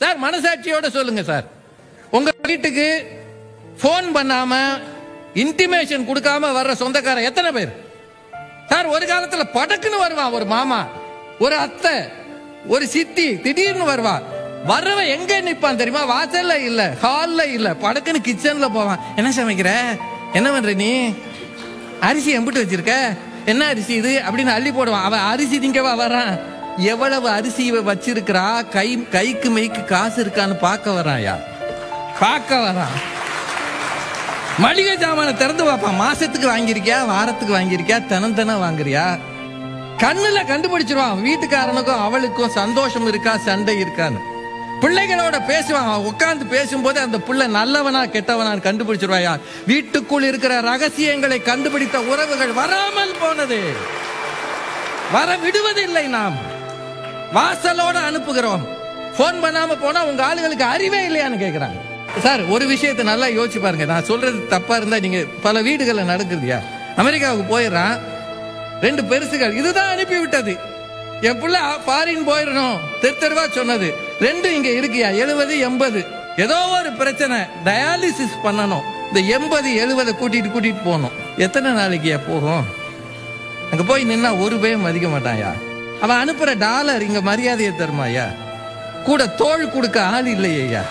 sir மனசாட்சியோட சொல்லுங்க sir உங்க வீட்டுக்கு ஃபோன் பண்ணாம இன்டிமேஷன் கொடுக்காம வர்ற சொந்தக்காரன் எத்தனை பேர் சார் ஒரு காலத்துல படக்குன்னு வருவான் ஒரு மாமா ஒரு அத்தை ஒரு சித்தி திடீர்னு வருவா வர்றவன் எங்க நிப்பான் தெரியுமா வாசல்ல இல்ல ஹால்ல இல்ல படக்குன்னு கிச்சன்ல போவான் என்ன சமைக்கிற என்ன பண்ற நீ அரிசி எம்பிட்டு வச்சிருக்க என்ன அரிசி இது அப்படின்னு அள்ளி போடுவான் அவன் அரிசி திங்கவா வரான் எவ்வளவு அரிசி இவ வச்சிருக்கிறா கை கைக்கு மெய்க்கு காசு இருக்கான்னு பார்க்க வரான்யா பார்க்க வரான் மளிகை சாமான திறந்து பார்ப்பான் மாசத்துக்கு வாங்கியிருக்கியா வாரத்துக்கு வாங்கியிருக்கியா தினம் தினம் வாங்குறியா கண்ணுல கண்டுபிடிச்சிருவான் வீட்டுக்காரனுக்கும் அவளுக்கும் சந்தோஷம் இருக்கா சண்டை இருக்கான்னு பிள்ளைகளோட பேசுவான் அவன் உட்கார்ந்து பேசும்போது அந்த பிள்ளை நல்லவனா கெட்டவனான்னு கண்டுபிடிச்சிருவாயா வீட்டுக்குள் இருக்கிற ரகசியங்களை கண்டுபிடித்த உறவுகள் வராமல் போனது வர விடுவதில்லை நாம் வாசலோட அனுப்புகிறோம் ஃபோன் பண்ணாம போனா உங்க ஆளுகளுக்கு அறிவே இல்லையான்னு கேக்குறாங்க சார் ஒரு விஷயத்தை நல்லா யோசிச்சு பாருங்க நான் சொல்றது தப்பா இருந்தா நீங்க பல வீடுகள்ல நடக்குதுயா அமெரிக்காவுக்கு போயிடுறான் ரெண்டு பெருசுகள் இதுதான் அனுப்பி விட்டது என் புள்ள ஃபாரின் போயிடணும் தெரு தெருவா சொன்னது ரெண்டு இங்க இருக்கியா எழுபது எண்பது ஏதோ ஒரு பிரச்சனை டயாலிசிஸ் பண்ணணும் இந்த எண்பது எழுபதை கூட்டிட்டு கூட்டிட்டு போகணும் எத்தனை நாளைக்குயா போகும் அங்க போய் நின்னா ஒரு பேயும் மதிக்க மாட்டாயா அவன் அனுப்புற டாலர் இங்க மரியாதையை தருமாயா கூட தோள் கொடுக்க ஆள் இல்லையா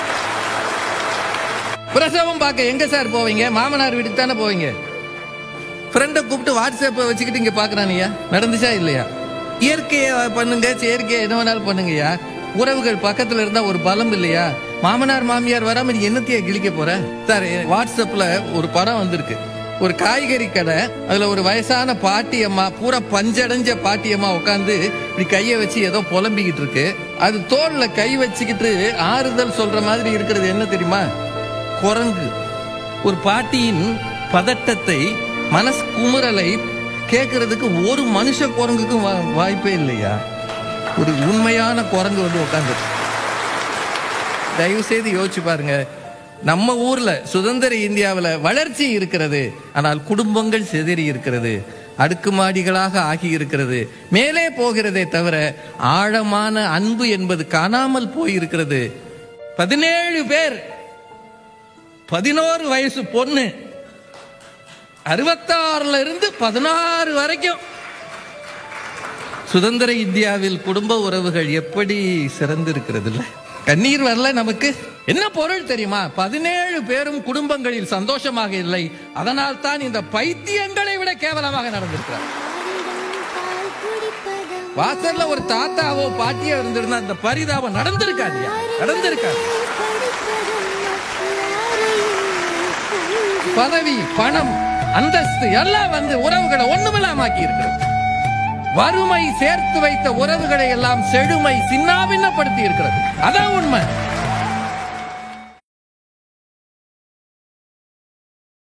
பிரசவம் பார்க்க எங்க சார் போவீங்க மாமனார் வீட்டுக்கு தானே போவீங்க ஃப்ரெண்டை கூப்பிட்டு வாட்ஸ்அப்பை வச்சுக்கிட்டு இங்க பாக்குறானுயா நடந்துச்சா இல்லையா இயற்கையை பண்ணுங்க செயற்கையை என்ன வேணாலும் பண்ணுங்கய்யா உறவுகள் பக்கத்துல இருந்தா ஒரு பலம் இல்லையா மாமனார் மாமியார் வராம நீ என்னத்தைய கிழிக்க போற சார் வாட்ஸ்அப்ல ஒரு படம் வந்திருக்கு ஒரு காய்கறி கடை அதுல ஒரு வயசான பாட்டி அம்மா பூரா பஞ்சடைஞ்ச பாட்டி அம்மா உட்காந்து இப்படி கையை வச்சு ஏதோ புலம்பிக்கிட்டு இருக்கு அது தோல்ல கை வச்சுக்கிட்டு ஆறுதல் சொல்ற மாதிரி இருக்கிறது என்ன தெரியுமா குரங்கு ஒரு பாட்டியின் பதட்டத்தை மனசு குமுறலை கேட்கறதுக்கு ஒரு மனுஷ குரங்குக்கும் வா- வாய்ப்பே இல்லையா ஒரு உண்மையான குரங்கு வந்து உட்காந்து தயவு செய்து யோசிச்சு பாருங்க நம்ம ஊர்ல சுதந்திர இந்தியாவுல வளர்ச்சி இருக்கிறது ஆனால் குடும்பங்கள் சிதறி இருக்கிறது அடுக்குமாடிகளாக ஆகி இருக்கிறது மேலே போகிறதே தவிர ஆழமான அன்பு என்பது காணாமல் போயிருக்கிறது பதினேழு பேர் பதினோரு வயசு பொண்ணு அறுபத்தாறுல இருந்து பதினாறு வரைக்கும் சுதந்திர இந்தியாவில் குடும்ப உறவுகள் எப்படி சிறந்திருக்கிறது இல்ல கண்ணீர் வரல நமக்கு என்ன பொருள் தெரியுமா பதினேழு பேரும் குடும்பங்களில் சந்தோஷமாக இல்லை அதனால் தான் இந்த பைத்தியங்களை விட கேவலமாக நடந்திருக்கிறார் வாசல்ல ஒரு தாத்தாவோ பாட்டியோ இருந்திருந்தா அந்த பரிதாபம் நடந்திருக்காதியா நடந்திருக்காது பதவி பணம் அந்தஸ்து எல்லாம் வந்து உறவுகளை ஒண்ணுமில்லாமக்கி இருக்கிறது வறுமை சேர்த்து வைத்த உறவுகளை எல்லாம் செழுமை சின்னாபின்னப்படுத்தி இருக்கிறது அதான் உண்மை